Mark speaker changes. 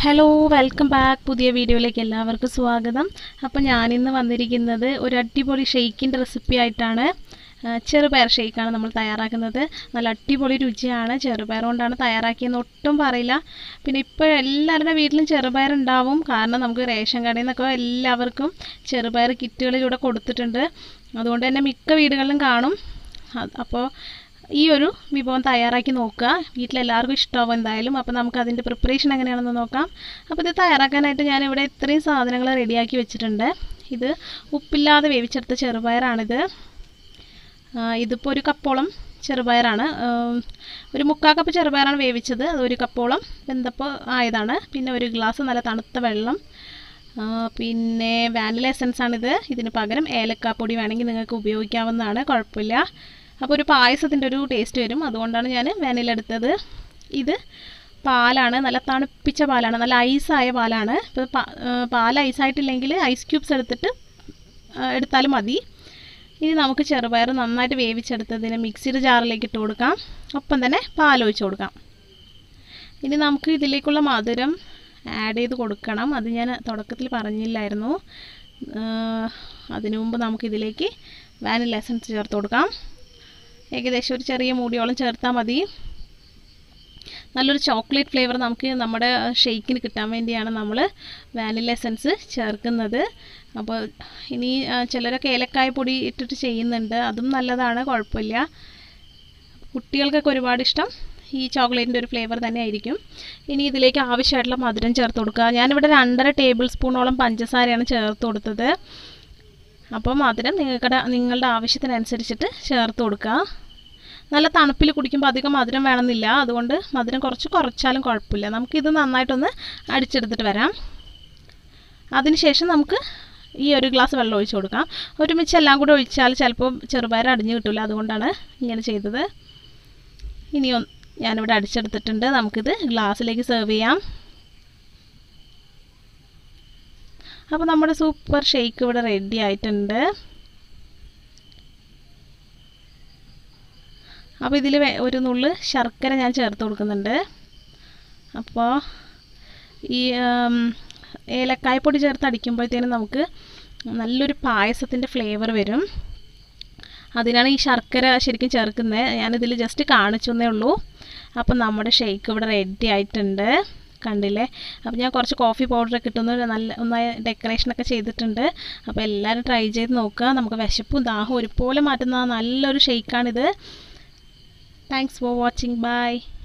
Speaker 1: hello welcome back പുതിയ വീഡിയോയിലേക്ക് എല്ലാവർക്കും സ്വാഗതം അപ്പോൾ ഞാനിന്ന് വന്നിരിക്കുന്നത് ഒരു അടിപൊളി ഷെയ്ക്കിൻ്റെ റെസിപ്പി ആയിട്ടാണ് ആ, ചെറുപയർ ഷെയ്ക്കാണ് നമ്മൾ തയ്യാറാക്കുന്നത് നല്ല അടിപൊളി രുചിയാണ് ചെറുപയർ കൊണ്ടാണ് തയ്യാറാക്കിയെന്ന് ഒട്ടും പറയില്ല പിന്നെ ഇപ്പോൾ എല്ലാവരുടെ വീട്ടിലും ചെറുപയർ ഉണ്ടാവും കാരണം നമുക്ക് റേഷൻ കടയിൽ നിന്നൊക്കെ എല്ലാവർക്കും ചെറുപയർ കിറ്റുകളിലൂടെ കൊടുത്തിട്ടുണ്ട് അതുകൊണ്ട് തന്നെ മിക്ക വീടുകളിലും കാണും അത് അപ്പോൾ ഈ ഒരു വിഭവം തയ്യാറാക്കി നോക്കുക വീട്ടിലെല്ലാവർക്കും ഇഷ്ടമാവും എന്തായാലും അപ്പോൾ നമുക്ക് അതിൻ്റെ പ്രിപ്പറേഷൻ എങ്ങനെയാണെന്ന് നോക്കാം അപ്പോൾ ഇത് തയ്യാറാക്കാനായിട്ട് ഞാനിവിടെ ഇത്രയും സാധനങ്ങൾ റെഡിയാക്കി വെച്ചിട്ടുണ്ട് ഇത് ഉപ്പില്ലാതെ വേവിച്ചെടുത്ത ചെറുപയറാണിത് ആ, ഇതിപ്പോൾ ഒരു കപ്പോളം ചെറുപയറാണ് ആം, ഒരു മുക്കാൽ കപ്പ് ചെറുപയറാണ് വേവിച്ചത് അത് ഒരു കപ്പോളം വെന്തപ്പോൾ ആയതാണ് പിന്നെ ഒരു ഗ്ലാസ് നല്ല തണുത്ത വെള്ളം ആ, പിന്നെ വാനില എസൻസ് ആണിത് ഇതിന് പകരം ഏലക്കാപ്പൊടി വേണമെങ്കിൽ നിങ്ങൾക്ക് ഉപയോഗിക്കാവുന്നതാണ് കുഴപ്പമില്ല അപ്പോൾ ഒരു പായസത്തിൻ്റെ ഒരു ടേസ്റ്റ് വരും അതുകൊണ്ടാണ് ഞാൻ വാനില എടുത്തത് ഇത് പാലാണ് നല്ല തണുപ്പിച്ച പാലാണ് നല്ല ഐസായ പാലാണ് ഇപ്പോൾ പാ- ആ, പാൽ ഐസായിട്ടില്ലെങ്കിൽ ഐസ് ക്യൂബ്സ് എടുത്തിട്ട് ആ, എടുത്താലും മതി ഇനി നമുക്ക് ചെറുപയർ നന്നായിട്ട് വേവിച്ചെടുത്തതിന് മിക്സിയുടെ ജാറിലേക്ക് ഇട്ട് കൊടുക്കാം ഒപ്പം തന്നെ പാൽ ഒഴിച്ച് കൊടുക്കാം ഇനി നമുക്ക് ഇതിലേക്കുള്ള മധുരം ആഡ് ചെയ്ത് കൊടുക്കണം അത് ഞാൻ തുടക്കത്തിൽ പറഞ്ഞില്ലായിരുന്നു ആഹ് അതിനു മുമ്പ് നമുക്കിതിലേക്ക് വാനില എസൻസ് ചേർത്ത് കൊടുക്കാം ഏകദേശം ഒരു ചെറിയ മൂടിയോളം ചേർത്താൽ മതി നല്ലൊരു ചോക്ലേറ്റ് ഫ്ലേവർ നമുക്ക് നമ്മുടെ ഷെയ്ക്കിന് കിട്ടാൻ വേണ്ടിയാണ് നമ്മൾ വാനില എസൻസ് ചേർക്കുന്നത് അപ്പോൾ ഇനി ആ, ചിലരൊക്കെ ഏലക്കായ പൊടി ഇട്ടിട്ട് ചെയ്യുന്നുണ്ട് അതും നല്ലതാണ് കുഴപ്പമില്ല കുട്ടികൾക്കൊക്കെ ഒരുപാട് ഇഷ്ടം ഈ ചോക്ലേറ്റിൻ്റെ ഒരു ഫ്ലേവർ തന്നെ ആയിരിക്കും ഇനി ഇതിലേക്ക് ആവശ്യമായിട്ടുള്ള മധുരം ചേർത്ത് കൊടുക്കുക ഞാനിവിടെ രണ്ടര ടേബിൾ സ്പൂണോളം പഞ്ചസാരയാണ് ചേർത്ത് കൊടുത്തത് അപ്പോൾ മധുരം നിങ്ങളുടെ നിങ്ങളുടെ ആവശ്യത്തിനനുസരിച്ചിട്ട് ചേർത്ത് കൊടുക്കുക നല്ല തണുപ്പിൽ കുടിക്കുമ്പോൾ അധികം മധുരം വേണമെന്നില്ല അതുകൊണ്ട് മധുരം കുറച്ച് കുറച്ചാലും കുഴപ്പമില്ല നമുക്കിത് നന്നായിട്ടൊന്ന് അടിച്ചെടുത്തിട്ട് വരാം അതിനുശേഷം നമുക്ക് ഈ ഒരു ഗ്ലാസ് വെള്ളം ഒഴിച്ച് കൊടുക്കാം ഒരുമിച്ച് എല്ലാം കൂടി ഒഴിച്ചാൽ ചിലപ്പോൾ ചെറുപയർ അടിഞ്ഞു കിട്ടില്ല അതുകൊണ്ടാണ് ഇങ്ങനെ ചെയ്തത് ഇനി ഒന്ന് ഞാനിവിടെ അടിച്ചെടുത്തിട്ടുണ്ട് നമുക്കിത് ഗ്ലാസ്സിലേക്ക് സെർവ് ചെയ്യാം അപ്പോൾ നമ്മുടെ സൂപ്പർ ഷേക്ക് ഇവിടെ റെഡി ആയിട്ടുണ്ട് അപ്പോൾ ഇതിൽ ഒരു നുള്ള് ശർക്കര ഞാൻ ചേർത്ത് കൊടുക്കുന്നുണ്ട് അപ്പോൾ ഈ ഉം, ഏലക്കായപ്പൊടി ചേർത്ത് അടിക്കുമ്പോഴത്തേനും നമുക്ക് നല്ലൊരു പായസത്തിൻ്റെ ഫ്ലേവർ വരും അതിനാണ് ഈ ശർക്കര ശരിക്കും ചേർക്കുന്നത് ഞാനിതിൽ ജസ്റ്റ് കാണിച്ചു എന്നേ ഉള്ളൂ അപ്പം നമ്മുടെ ഷേക്ക് ഇവിടെ റെഡി ആയിട്ടുണ്ട് കണ്ടില്ലേ അപ്പോൾ ഞാൻ കുറച്ച് കോഫി പൗഡറൊക്കെ ഇട്ടുന്ന നല്ല ഒന്നായി ഡെക്കറേഷനൊക്കെ ചെയ്തിട്ടുണ്ട് അപ്പോൾ എല്ലാവരും ട്രൈ ചെയ്ത് നോക്കുക നമുക്ക് വിശപ്പും ദാഹവും ഒരുപോലെ മാറ്റുന്ന നല്ലൊരു ഷേക്കാണിത് താങ്ക്സ് ഫോർ വാച്ചിങ് ബൈ